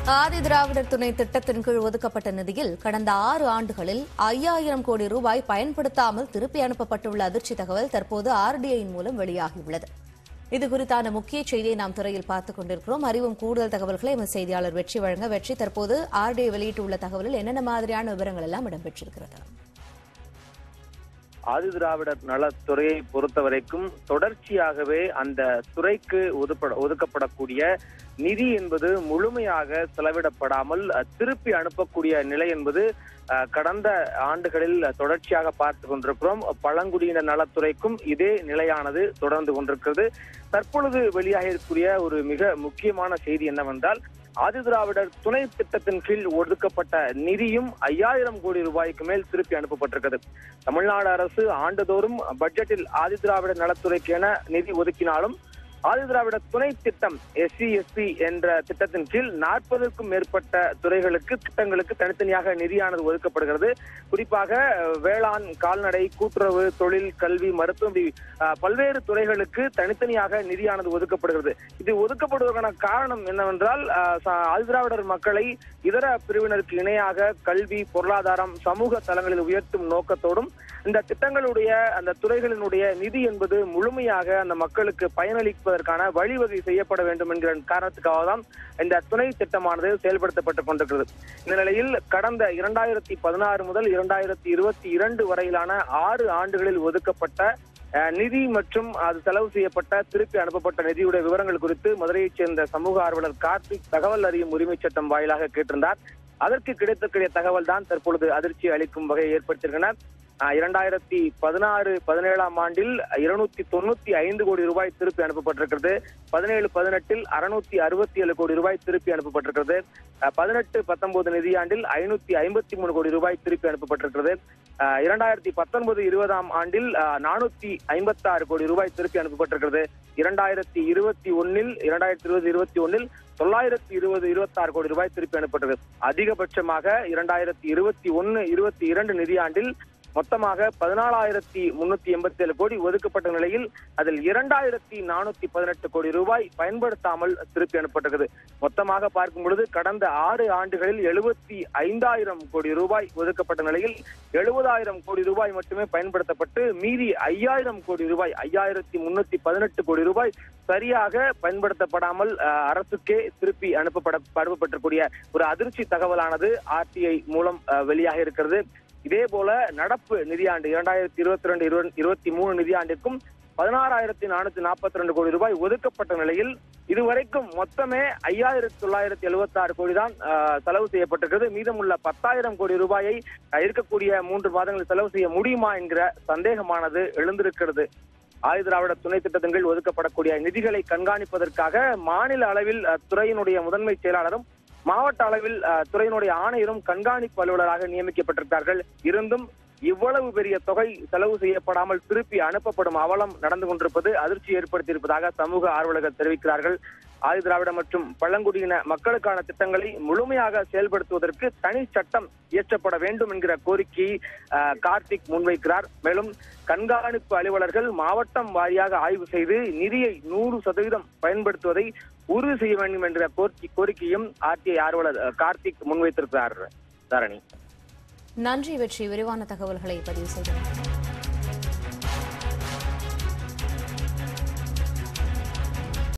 ஆதி திராவிடர் துணை திட்டத்தின் கீழ் ஒதுக்கப்பட்ட நிதியில் கடந்த ஆறு ஆண்டுகளில் ஐயாயிரம் கோடி ரூபாய் பயன்படுத்தாமல் திருப்பி அனுப்பப்பட்டுள்ள அதிர்ச்சி தகவல் தற்போது ஆர்டிஐயின் மூலம் வெளியாகியுள்ளது இது குறித்தான முக்கிய செய்தியை நாம் துறையில் பார்த்துக் கொண்டிருக்கிறோம் அறிவும் கூடுதல் தகவல்களை எமது செய்தியாளர் வெற்றி வழங்க வெற்றி தற்போது ஆர்டிஐ வெளியிட்டுள்ள தகவலில் என்னென்ன மாதிரியான விவரங்கள் எல்லாம் இடம்பெற்றிருக்கிறது ஆதி திராவிடர் நலத்துறையை பொறுத்த வரைக்கும் தொடர்ச்சியாகவே அந்த துறைக்கு ஒதுப்பட ஒதுக்கப்படக்கூடிய நிதி என்பது முழுமையாக செலவிடப்படாமல் அஹ், திருப்பி அனுப்பக்கூடிய நிலை என்பது அஹ், கடந்த ஆண்டுகளில் தொடர்ச்சியாக பார்த்து கொண்டிருக்கிறோம் பழங்குடியினர் நலத்துறைக்கும் இதே நிலையானது தொடர்ந்து கொண்டிருக்கிறது தற்பொழுது வெளியாக இருக்கக்கூடிய ஒரு மிக முக்கியமான செய்தி என்னவென்றால் ஆதி திராவிடர் துணை திட்டத்தின் கீழ் ஒதுக்கப்பட்ட நிதியும் ஐயாயிரம் கோடி ரூபாய்க்கு மேல் திருப்பி அனுப்பப்பட்டிருக்கிறது தமிழ்நாடு அரசு ஆண்டுதோறும் பட்ஜெட்டில் ஆதி திராவிடர் நலத்துறைக்கு என நிதி ஒதுக்கினாலும் ஆதி திராவிட துணை திட்டம் எஸ்சி எஸ்பி என்ற திட்டத்தின் கீழ் நாற்பதுக்கும் மேற்பட்ட துறைகளுக்கு திட்டங்களுக்கு தனித்தனியாக நிதியானது ஒதுக்கப்படுகிறது குறிப்பாக அஹ், வேளாண் கால்நடை கூட்டுறவு தொழில் கல்வி மருத்துவம் இப்படி, அஹ், பல்வேறு துறைகளுக்கு தனித்தனியாக நிதியானது ஒதுக்கப்படுகிறது இது ஒதுக்கப்படுவதற்கான காரணம் என்னவென்றால் அஹ், ச- ஆதி திராவிடர் மக்களை இதர பிரிவினருக்கு இணையாக கல்வி பொருளாதாரம் சமூக தளங்களில் உயர்த்தும் நோக்கத்தோடும் இந்த திட்டங்களுடைய அந்த துறைகளினுடைய நிதி என்பது முழுமையாக அந்த மக்களுக்கு பயனளிப்பதற்கான வழிவகை செய்யப்பட வேண்டும் என்கிற காரணத்துக்காக தான் இந்த துணை திட்டமானது செயல்படுத்தப்பட்டுக் கொண்டிருக்கிறது இந்த நிலையில் கடந்த இரண்டாயிரத்தி பதினாறு முதல் இரண்டாயிரத்தி இருபத்தி இரண்டு வரையிலான ஆறு ஆண்டுகளில் ஒதுக்கப்பட்ட அஹ், நிதி மற்றும் அது செலவு செய்யப்பட்ட திருப்பி அனுப்பப்பட்ட நிதியுடைய விவரங்கள் குறித்து மதுரையைச் சேர்ந்த சமூக ஆர்வலர் கார்த்திக் தகவல் அறியும் உரிமை சட்டம் வாயிலாக கேட்டிருந்தார் அதற்கு கிடைத்தக்கூடிய தகவல் தான் தற்பொழுது அதிர்ச்சி அளிக்கும் வகையை ஏற்படுத்தியிருக்கின்றன ஆஹ் இரண்டாயிரத்தி பதினாறு பதினேழாம் ஆண்டில் இருநூத்தி தொண்ணூத்தி ஐந்து கோடி ரூபாய் திருப்பி அனுப்பப்பட்டிருக்கிறது பதினேழு பதினெட்டில் அறுநூத்தி அறுபத்தி ஏழு கோடி ரூபாய் திருப்பி அனுப்பப்பட்டிருக்கிறது ஆஹ் பதினெட்டு பத்தொன்பது நிதியாண்டில் ஐநூத்தி ஐம்பத்தி மூணு கோடி ரூபாய் திருப்பி அனுப்பப்பட்டிருக்கிறது ஆஹ் இரண்டாயிரத்தி பத்தொன்பது இருபதாம் ஆண்டில் நானூத்தி ஐம்பத்தி ஆறு கோடி ரூபாய் திருப்பி அனுப்பப்பட்டிருக்கிறது இரண்டாயிரத்தி இருபத்தி ஒன்னில் இரண்டாயிரத்தி இருபது இருபத்தி ஒன்னில் தொள்ளாயிரத்தி இருபது இருபத்தி ஆறு கோடி ரூபாய் திருப்பி அனுப்பப்பட்டது அதிகபட்சமாக இரண்டாயிரத்தி இருபத்தி ஒன்னு இருபத்தி இரண்டு நிதியாண்டில் மொத்தமாக பதினாலாயிரத்தி முன்னூத்தி எண்பத்தி ஏழு கோடி ஒதுக்கப்பட்ட நிலையில் அதில் இரண்டாயிரத்தி நானூத்தி பதினெட்டு கோடி ரூபாய் பயன்படுத்தாமல் திருப்பி அனுப்பப்பட்டது மொத்தமாக பார்க்கும் பொழுது கடந்த ஆறு ஆண்டுகளில் எழுபத்தி ஐந்தாயிரம் கோடி ரூபாய் ஒதுக்கப்பட்ட நிலையில் எழுபதாயிரம் கோடி ரூபாய் மட்டுமே பயன்படுத்தப்பட்டு மீதி ஐயாயிரம் கோடி ரூபாய் ஐயாயிரத்தி முன்னூத்தி பதினெட்டு கோடி ரூபாய் சரியாக பயன்படுத்தப்படாமல் அஹ், அரசுக்கே திருப்பி அனுப்பப்பட அனுப்பப்பட்டிருக்கூடிய ஒரு அதிர்ச்சி தகவலானது ஆர்டிஐ மூலம் அஹ், வெளியாக இருக்கிறது இதே போல நடப்பு நிதியாண்டு இரண்டாயிரத்தி இருபத்தி ரெண்டு இருபத்தி மூணு நிதியாண்டிற்கும் பதினாறாயிரத்தி நானூத்தி நாற்பத்தி ரெண்டு கோடி ரூபாய் ஒதுக்கப்பட்ட நிலையில் இதுவரைக்கும் மொத்தமே ஐயாயிரத்தி தொள்ளாயிரத்தி எழுபத்தி ஆறு கோடி தான் ஆஹ், செலவு செய்யப்பட்டிருக்கிறது மீதமுள்ள பத்தாயிரம் கோடி ரூபாயை ஆஹ், இருக்கக்கூடிய மூன்று மாதங்களில் செலவு செய்ய முடியுமா என்கிற சந்தேகமானது எழுந்திருக்கிறது ஆயுத திராவிட துணை திட்டத்தின் கீழ் ஒதுக்கப்படக்கூடிய நிதிகளை கண்காணிப்பதற்காக மாநில அளவில் அஹ், துறையினுடைய முதன்மை செயலாளரும் மாவட்ட அளவில் அஹ், துறையினுடைய ஆணையரும் கண்காணிப்பு அலுவலராக நியமிக்கப்பட்டிருக்கிறார்கள் இருந்தும் இவ்வளவு பெரிய தொகை செலவு செய்யப்படாமல் திருப்பி அனுப்பப்படும் அவலம் நடந்து கொண்டிருப்பது அதிர்ச்சி ஏற்படுத்தியிருப்பதாக சமூக ஆர்வலர்கள் தெரிவிக்கிறார்கள் ஆதி திராவிட மற்றும் பழங்குடியின மக்களுக்கான திட்டங்களை முழுமையாக செயல்படுத்துவதற்கு தனி சட்டம் இயற்றப்பட வேண்டும் என்கிற கோரிக்கையை அஹ், கார்த்திக் முன்வைக்கிறார் மேலும் கண்காணிப்பு அலுவலர்கள் மாவட்டம் வாரியாக ஆய்வு செய்து நிதியை நூறு சதவீதம் பயன்படுத்துவதை உறுதி செய்ய வேண்டும் என்ற கோரிக்கை கோரிக்கையும் ஆர்டிஐ ஆர்வலர் அஹ், கார்த்திக் முன்வைத்திருக்கிறார் தரணி நன்றி வெற்றி விரிவான தகவல்களை பதிவு செய்தனர்